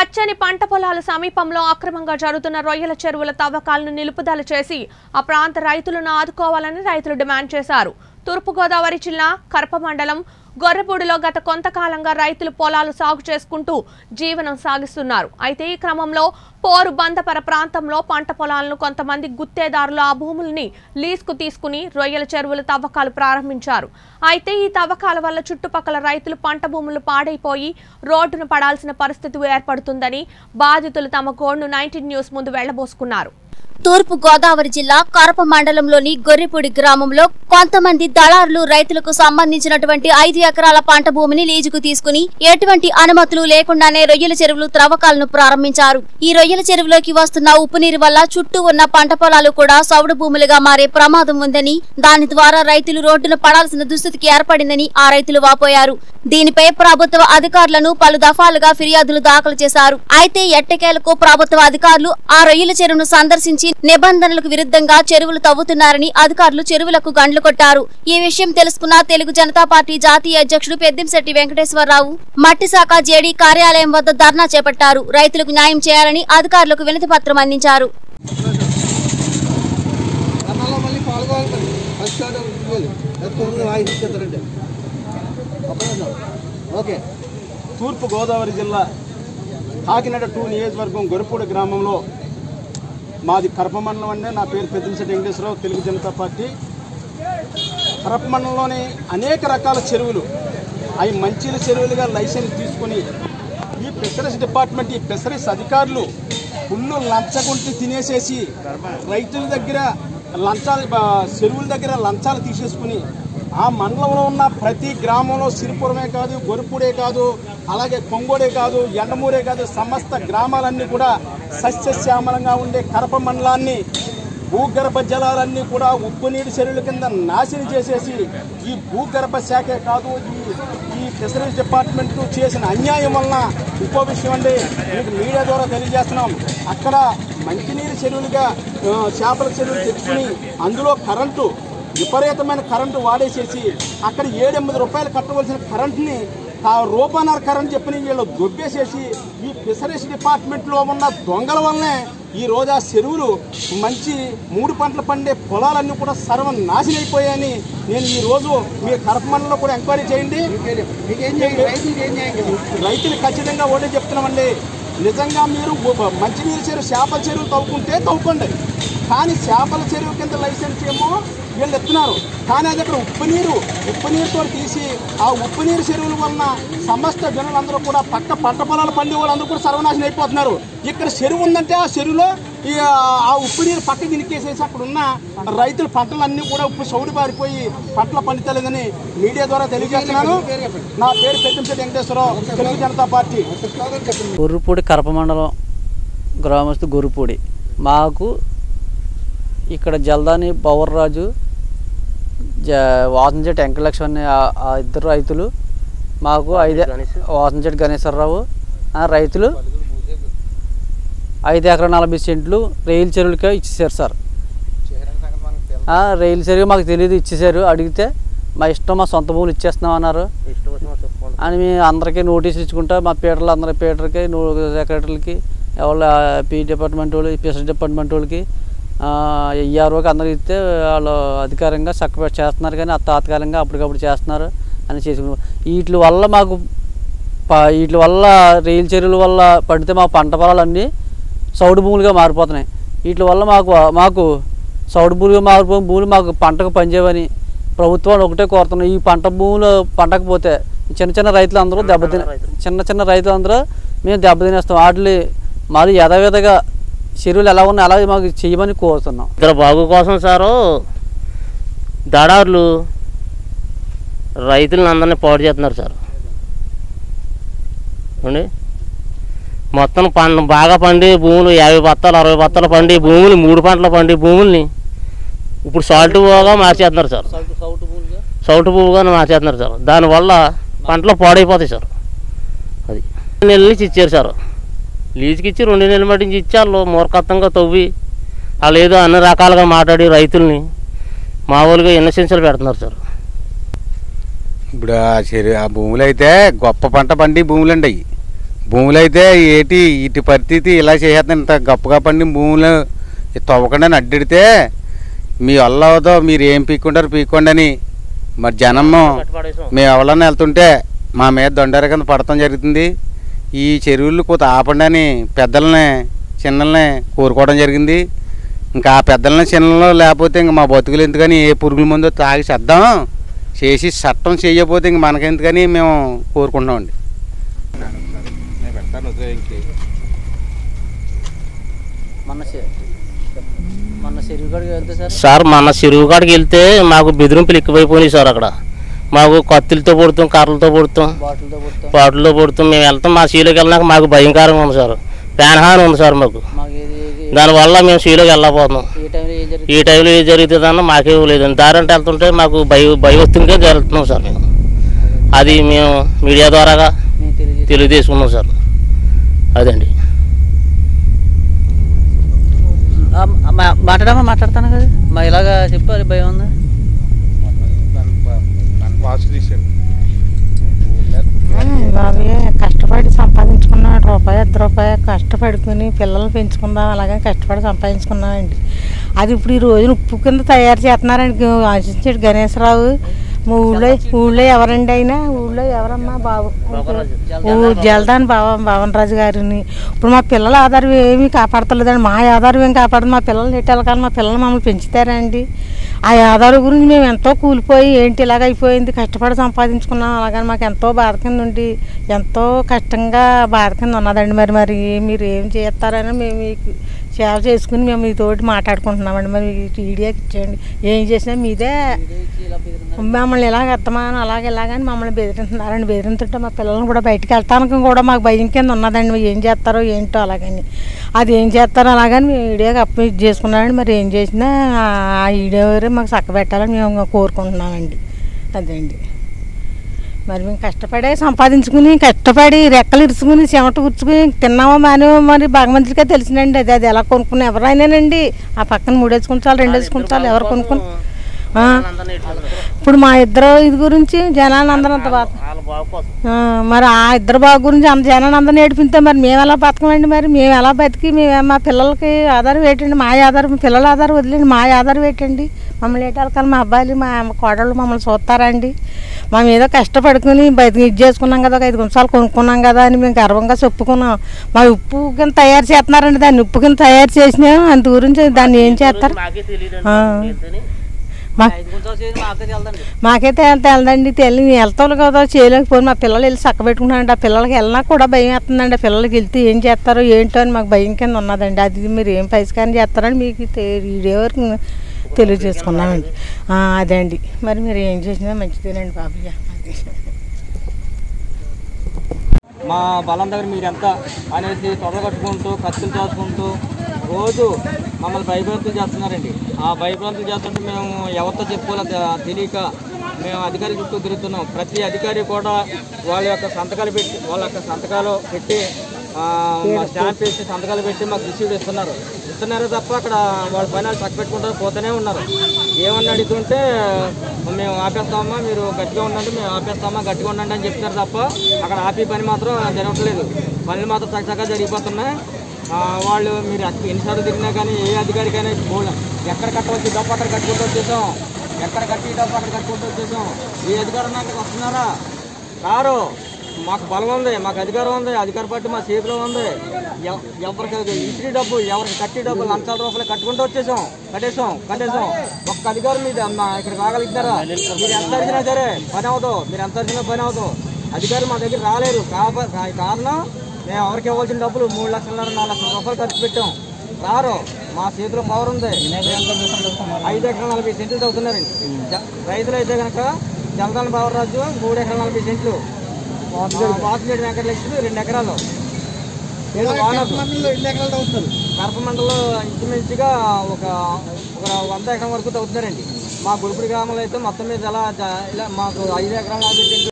పచ్చని పంట పొలాల సమీపంలో అక్రమంగా జరుగుతున్న రొయ్యల చెరువుల తవ్వకాలను నిలుపుదల చేసి ఆ ప్రాంత రైతులను ఆదుకోవాలని రైతులు డిమాండ్ చేశారు తూర్పుగోదావరి జిల్లా కరప మండలం గొర్రెపూడిలో గత కొంతకాలంగా రైతులు పొలాలు సాగు చేసుకుంటూ జీవనం సాగిస్తున్నారు అయితే ఈ క్రమంలో పోరు బందపర ప్రాంతంలో పంట పొలాలను కొంతమంది గుత్తేదారులు ఆ భూముల్ని లీజుకు తీసుకుని రొయ్యల చెరువుల తవ్వకాలు ప్రారంభించారు అయితే ఈ తవ్వకాల వల్ల చుట్టుపక్కల రైతులు పంట భూములు పాడైపోయి రోడ్డును పడాల్సిన పరిస్థితి ఏర్పడుతుందని బాధితులు తమ గోడ్ను నైన్టీన్ న్యూస్ ముందు వెళ్లబోసుకున్నారు తూర్పు గోదావరి జిల్లా కరప మండలంలోని గొర్రెపూడి గ్రామంలో కొంతమంది దళారులు రైతులకు సంబంధించినటువంటి ఐదు ఎకరాల పంట భూమిని లీజుకు తీసుకుని ఎటువంటి అనుమతులు లేకుండానే రొయ్యల చెరువులు త్రవ్వకాలను ప్రారంభించారు ఈ రొయ్యల చెరువులోకి వస్తున్న ఉప్పు నీరు వల్ల చుట్టూ ఉన్న పంట పొలాలు కూడా సౌడు భూములుగా మారే ప్రమాదం ఉందని దాని ద్వారా రైతులు రోడ్డున పడాల్సిన దుస్థితికి ఏర్పడిందని ఆ రైతులు వాపోయారు దీనిపై ప్రభుత్వ అధికారులను పలు దఫాలుగా ఫిర్యాదులు దాఖలు చేశారు అయితే ఎట్టకేలకు ప్రభుత్వ అధికారులు ఆ రొయ్యల చెరువును సందర్శించి నిబంధనలకు విరుద్ధంగా చెరువులు తవ్వుతున్నారని అధికారులు చెరువులకు గండ్లు కొట్టారు ఈ విషయం తెలుసుకున్న తెలుగు జనతా పార్టీ జాతీయ అధ్యక్షుడు పెద్దింశెట్టి వెంకటేశ్వరరావు మట్టి శాఖ జేడీ కార్యాలయం వద్ద ధర్నా చేపట్టారు రైతులకు న్యాయం చేయాలని అధికారులకు వినతి పత్రం అందించారు అన్నాలో మళ్ళీ పాల్గొవాలి మరి ఫస్ట్ షాట్ ఉంటుంది తొమ్మిది వాయిస్ ఇచ్చేస్తారంటే ఓకే తూర్పు గోదావరి జిల్లా కాకినాడ టూ నియోజకవర్గం గొరపూడి గ్రామంలో మాది కరప మండలం అండి నా పేరు పెద్దంశెట్టి వెంకటేశ్వరరావు తెలుగు జనతా పార్టీ కరప మండలంలోని అనేక రకాల చెరువులు అవి మంచిల చెరువులుగా లైసెన్స్ తీసుకొని ఈ ఫిషరీస్ డిపార్ట్మెంట్ ఈ ఫిషరీస్ అధికారులు ఫుల్లు లంచగొంటి తినేసేసి రైతుల దగ్గర లంచాలు ఆ, చెరువుల దగ్గర లంచాలు తీసేసుకుని ఆ మండలంలో ఉన్న ప్రతి గ్రామంలో సిరిపురమే కాదు గొరుపుడే కాదు అలాగే కొంగోడే కాదు ఎండమూరే కాదు సమస్త గ్రామాలన్నీ కూడా సస్యశ్యామలంగా ఉండే కరప మండలాన్ని భూగర్భ జలాలన్నీ కూడా ఉప్పు నీటి చెరువుల కింద నాశనం చేసేసి ఈ భూగర్భ శాఖే కాదు ఈ ఈ ఫిషరీస్ డిపార్ట్మెంట్ చేసిన అన్యాయం వలన ఇంకో విషయం అండి మీకు మీడియా ద్వారా తెలియజేస్తున్నాం అక్కడ మంచినీరు చెరువులుగా ఆ, చేపల చెరువులు తెచ్చుకుని అందులో కరెంటు విపరీతమైన కరెంటు వాడేసేసి అక్కడ ఏడెనిమిది రూపాయలు కట్టవలసిన కరెంటుని ఆ రూపాయన్నర కరెంట్ చెప్పిన వీళ్ళు దొబ్బేసేసి ఈ ఫిషరీస్ డిపార్ట్మెంట్లో ఉన్న దొంగల వల్లనే ఈ రోజు ఆ చెరువులు మంచి మూడు పంటలు పండే పొలాలన్నీ కూడా సర్వనాశనం అయిపోయాయని నేను ఈ రోజు మీ కరపమండలో కూడా ఎంక్వైరీ చేయండి మీకేం చేయండి రైతుకి ఏం చేయండి రైతులు ఖచ్చితంగా ఒకటే చెప్తున్నామండి నిజంగా మీరు ఒక మంచినీరు చెరువు చేపల చెరువు తవ్వుకుంటే తవ్వుకోండి కానీ చేపల చెరువు కింద లైసెన్స్ ఏమో వీళ్ళు ఎత్తున్నారు కానీ అది అక్కడ ఉప్పు నీరు ఉప్పు నీరుతో తీసి ఆ ఉప్పు నీరు చెరువుల వలన సమస్త జనులందరూ కూడా పక్క పంట పొలాలు పండి వాళ్ళందరూ కూడా సర్వనాశనం అయిపోతున్నారు ఇక్కడ చెరువు ఉందంటే ఆ చెరువులో ఈ ఆ ఉప్పు నీరు పక్క దినికేసేసి అక్కడ ఉన్న రైతుల పంటలన్నీ కూడా ఉప్పు సౌడి పారిపోయి పంటలు పండితలేదని మీడియా ద్వారా తెలియజేస్తున్నాను నా పేరు పెద్దంశెట్టి వెంకటేశ్వరరావు తెలుగు జనతా పార్టీ స్లోగన్ చెప్పండి గొర్రుపూడి కరప మండలం గ్రామస్తు గొర్రుపూడి మాకు ఇక్కడ జల్దాని పవర్రాజు జ వాసంచెట్టి వెంకటలక్ష్మి అనే ఆ- ఆ ఇద్దరు రైతులు మాకు ఐదు వాసంచెట్టి గణేశ్వరరావు ఆ రైతులు ఐదు ఎకరా నలభై సెంట్లు రైలు చెరువులకే ఇచ్చేసారు సార్ ఆ, రైలు చెరువు మాకు తెలియదు ఇచ్చేసారు అడిగితే మా ఇష్టం మా సొంత భూములు ఇచ్చేస్తున్నాం అన్నారు అని మేము అందరికీ నోటీస్ ఇచ్చుకుంటా మా పీటర్లు అందరి పీటర్కి నో సెక్రటరీలకి ఎవరు పీ డిపార్ట్మెంట్ వాళ్ళు పిఎస్ డిపార్ట్మెంట్ వాళ్ళకి ఈఆర్ఓకి అందరికి ఇస్తే వాళ్ళు అధికారంగా చక్క చేస్తున్నారు కానీ అది తాత్కాలికంగా అప్పటికప్పుడు చేస్తున్నారు అని చేసుకున్నాం వీటి వల్ల మాకు ప- వీటి వల్ల రైలు చెరువుల వల్ల పడితే మా పంట పొలాలన్నీ సౌడు భూములుగా మారిపోతున్నాయి వీటి వల్ల మాకు మాకు సౌడు భూములుగా మారిపోయిన భూములు మాకు పంటకు పనిచేయవని ప్రభుత్వాన్ని ఒకటే కోరుతున్నాం ఈ పంట భూములు పంటకపోతే చిన్న చిన్న రైతులు అందరూ దెబ్బతిన చిన్న చిన్న రైతులు అందరూ మేము దెబ్బతినేస్తాం వాటిని మరి యథావిధంగా చెరువులు ఎలా ఉన్నాయి అలాగే మాకు చేయమని కోరుతున్నాం ఇద్దరు బాగు కోసం సారు దడారులు రైతులను అందరినీ పాడు చేస్తున్నారు సార్ అండి మొత్తం పంట బాగా పండి భూములు యాభై బత్తాలు అరవై బత్తాలు పండి భూములు మూడు పంటలు పండి భూముల్ని ఇప్పుడు సాల్ట్ భూగా మార్చేస్తున్నారు సార్ సౌటు భూగా మార్చేస్తున్నారు సార్ దానివల్ల పంటలు పాడైపోతాయి సార్ అది నెలల నుంచి ఇచ్చారు సార్ లీజుకి ఇచ్చి రెండు నెలల మట్టి నుంచి ఇచ్చి వాళ్ళు మూర్ఖత్వంగా తవ్వి వాళ్ళు ఏదో అన్ని రకాలుగా మాట్లాడి రైతుల్ని మామూలుగా ఇన్నసెన్షియల్ పెడుతున్నారు సార్ ఇప్పుడు ఆ చెరు ఆ భూములు అయితే గొప్ప పంట పండి భూములు అండి అవి భూములు అయితే ఏటి ఇటు పరిస్థితి ఇలా చేసేస్తాను ఇంత గొప్పగా పండి భూములు తవ్వకుండా అడ్డిడితే మీ వల్ల అవుదో మీరు ఏం పీక్కుంటారు పీక్కోండి అని మరి జనము మేము ఎవరన్నా వెళ్తుంటే మా మీద దొండర కింద పడటం జరుగుతుంది ఈ చెరువులు కొంత ఆపండి అని పెద్దల్ని చిన్నల్ని కోరుకోవడం జరిగింది ఇంకా ఆ పెద్దలని చిన్నలు లేకపోతే ఇంక మా బతుకులు ఎందుకని ఏ పురుగుల మందు తాగి చేద్దాం చేసి చట్టం చేయకపోతే ఇంక మనకెందుకని మేము కోరుకుంటున్నామండి మొన్న చె- మొన్న చెరువు కాడికి వెళ్తే సార్ సార్ మన చెరువు కాడికి వెళ్తే మాకు బెదిరింపులు ఎక్కువైపోయినాయి సార్ అక్కడ మాకు కత్తులతో పొడుతాం కర్రలతో పొడుతాం బాటిల్తో పుడతాం బాటిల్లో పొడుతాం మేము వెళ్తాం మా సీలోకి వెళ్ళినాక మాకు భయంకరంగా ఉంది సార్ ప్రాణహాని ఉంది సార్ మాకు మాకు ఏది ఏది- దానివల్ల మేము సీలోకి వెళ్ళకపోతున్నాం ఏ టైంలో ఏం జరుగుతుంది ఈ టైంలో ఏది జరుగుతుందన్న మాకేం లేదు దారంటే వెళ్తుంటే మాకు భయ భయవస్తుందిగా జరుగుతున్నాం సార్ మేము అది మేము మీడియా ద్వారాగా మేము తెలియజేస్తాం తెలియజేసుకున్నాం సార్ అదండి ఆ, మా- మాట్లాడమా మాట్లాడతాను కదా మా ఇలాగా చెప్పాలి భయం ఉందా బాబయ్య కష్టపడి సంపాదించుకున్న రూపాయి అర్ధ రూపాయి కష్టపడుకుని పిల్లలు పెంచుకుందాం అలాగే కష్టపడి సంపాదించుకున్నామండి అది ఇప్పుడు ఈ రోజున ఉప్పు కింద తయారు చేస్తున్నారండి ఆశించాడు గణేశరావు మా ఊళ్ళో ఊళ్ళో ఎవరండి అయినా ఊళ్ళో ఎవరమ్మా బాబు ఊ- జల్దాన్ బావ భవన్ రాజు గారిని ఇప్పుడు మా పిల్లల ఆధారం ఏమీ కాపాడతలేదండి మా ఆధారం ఏం కాపాడదు మా పిల్లలు నెట్టాలి మా పిల్లలు మమ్మల్ని పెంచుతారండి ఆ ఆధారం గురించి మేము ఎంతో కూలిపోయి ఏంటి ఇలాగ అయిపోయింది కష్టపడి సంపాదించుకున్నాం అలాగని మాకు ఎంతో బాధ కింద ఉండి ఎంతో కష్టంగా బాధ కింద ఉన్నదండి మరి మరి మీరు ఏం చేస్తారని మేము మీకు సేవ చేసుకుని మేము మీతోటి మాట్లాడుకుంటున్నామండి మరి మీకు వీడియోకి ఇచ్చేయండి ఏం చేసినా మీదే మమ్మల్ని ఇలాగ అత్తమాను అలాగ ఇలాగని మమ్మల్ని బెదిరింటున్నారండి బెదిరింతుంటే మా పిల్లల్ని కూడా బయటికి వెళ్ళటానికి కూడా మాకు భయం కింద ఉన్నదండి మరి ఏం చేస్తారో ఏంటో అలాగని అది ఏం చేస్తారో అలాగని మేము వీడియోకి అప్పు ఇది చేసుకున్నామండి మరి ఏం చేసినా ఆ వీడియో మాకు చక్కబెట్టాలని మేము కోరుకుంటున్నామండి అదండి మరి మేము కష్టపడే సంపాదించుకుని కష్టపడి రెక్కలు ఇరుచుకుని చెమట ఉరుచుకుని తిన్నామో మానేమో మరి భగవంతుడికే తెలిసినండి అది అది ఎలా కొనుక్కుని ఎవరైనానండి ఆ పక్కన మూడేసుకుంటారు రెండేసుకుంటారు ఎవరు కొనుక్కుని ఆ, ఇప్పుడు మా ఇద్దరు ఇది గురించి జనాన్ని అందరూ అంత బాధ ఆ, మరి ఆ ఇద్దరు బాబు గురించి అంత జనాన్ని అందరూ నేర్పితే మరి మేము ఎలా బతకమండి మరి మేము ఎలా బతికి మేము మా పిల్లలకి ఆధారం ఏంటండి మా ఆధారం పిల్లల ఆధారం వదిలేండి మా ఆధారం ఏంటండి మమ్మల్ని ఏటాలి మా అబ్బాయిలు మా కోడళ్ళు మమ్మల్ని చూస్తారండి మేము ఏదో కష్టపడుకుని బయట ఇది చేసుకున్నాం కదా ఒక ఐదు నిమిషాలు కొనుక్కున్నాం కదా అని మేము గర్వంగా చెప్పుకున్నాం మా ఉప్పు కింద తయారు చేస్తున్నారండి దాన్ని ఉప్పు కింద తయారు చేసినా అంత గురించి దాన్ని ఏం చేస్తారు ఆ. మా ఐదు గుంటలు చేసి మా అక్కకి వెళ్దండి మాకైతే ఎంత వెళ్ళదండి తెలి వెళ్తాను కదా చేయలేకపోయి మా పిల్లలు వెళ్ళి చక్క పెట్టుకుంటానండి ఆ పిల్లలకి వెళ్ళినా కూడా భయం వేస్తుందండి ఆ పిల్లలకి వెళ్తే ఏం చేస్తారో ఏంటో అని మాకు భయం కింద ఉన్నదండి అది మీరు ఏం పరిష్కారం చేస్తారని మీకు తె- వీడియో వరకు తెలియజేసుకున్నామండి ఆ, అదే అండి మరి మీరు ఏం చేసినా మంచిదేనండి బాబయ్య అది మా బలం దగ్గర మీరు ఎంత అనేసి తొడగట్టుకుంటూ కత్తులు చేసుకుంటూ రోజు మమ్మల్ని భయభ్రాంతులు చేస్తున్నారండి ఆ భయభ్రాంతులు చేస్తుంటే మేము ఎవరితో చెప్పుకోవాలో తె- తెలియక మేము అధికారి చుట్టూ తిరుగుతున్నాం ప్రతి అధికారి కూడా వాళ్ళ యొక్క సంతకాలు పెట్టి వాళ్ళ యొక్క సంతకాలు పెట్టి ఆ, మా స్టాంప్ వేసి సంతకాలు పెట్టి మాకు రిసీవ్డ్ ఇస్తున్నారు ఇస్తున్నారు తప్ప అక్కడ వాళ్ళ పని వాళ్ళు చక్క పెట్టుకుంటూ పోతూనే ఉన్నారు ఏమని అడుగుతుంటే మేము ఆపేస్తామా మీరు గట్టిగా ఉండండి మేము ఆపేస్తామా గట్టిగా ఉండండి అని చెప్తున్నారు తప్ప అక్కడ ఆపి పని మాత్రం జరగట్లేదు పనులు మాత్రం చక్కగా జరిగిపోతున్నాయి ఆ, వాళ్ళు మీరు ఎక్క- ఎన్నిసార్లు తిరిగినా కానీ ఏ అధికారికైనా పోలే ఎక్కడ కట్టవచ్చు డబ్బు అక్కడ కట్టుకుంటూ వచ్చేసాం ఎక్కడ కట్టి డబ్బు అక్కడ కట్టుకుంటూ వచ్చేసాం ఏ అధికారం అక్కడికి వస్తున్నారా రారు మాకు బలం ఉంది మాకు అధికారం ఉంది అధికార పార్టీ మా చేతిలో ఉంది ఎవ- ఎవరికి ఇసిరి డబ్బు ఎవరికి కట్టి డబ్బు లంచాల రూపాయలు కట్టుకుంటూ వచ్చేసాం కట్టేసాం కట్టేసాం ఒక్క అధికారం మీద మా ఇక్కడికి రాగలుగుతారా మీరు ఎంత అడిగినా సరే పని అవదు మీరు ఎంత అడిగినా పని అవదు అధికారులు మా దగ్గర రాలేరు కాబ- కా- కారణం మేము ఎవరికి ఇవ్వాల్సిన డబ్బులు మూడు లక్షల నాలుగు లక్షల రూపాయలు ఖర్చు పెట్టాం రారు మా చేతిలో పవర్ ఉంది ఐదు ఎకరాల నలభై సెంట్లు తగ్గుతున్నారండి జ- రైతులు అయితే కనుక జలదాన బావరాజు మూడు ఎకరాల నలభై సెంట్లు వాసుగేడి వెంకటలక్ష్మి రెండు ఎకరాలు ఏడు వానకు కడప మండలం ఇంచుమించుగా ఒక ఒక వంద ఎకరం వరకు తగ్గుతున్నారండి మా గుడిపుడి గ్రామంలో అయితే మొత్తం మీద ఎలా జ- ఇలా మాకు ఐదు ఎకరాల నలభై సెంట్లు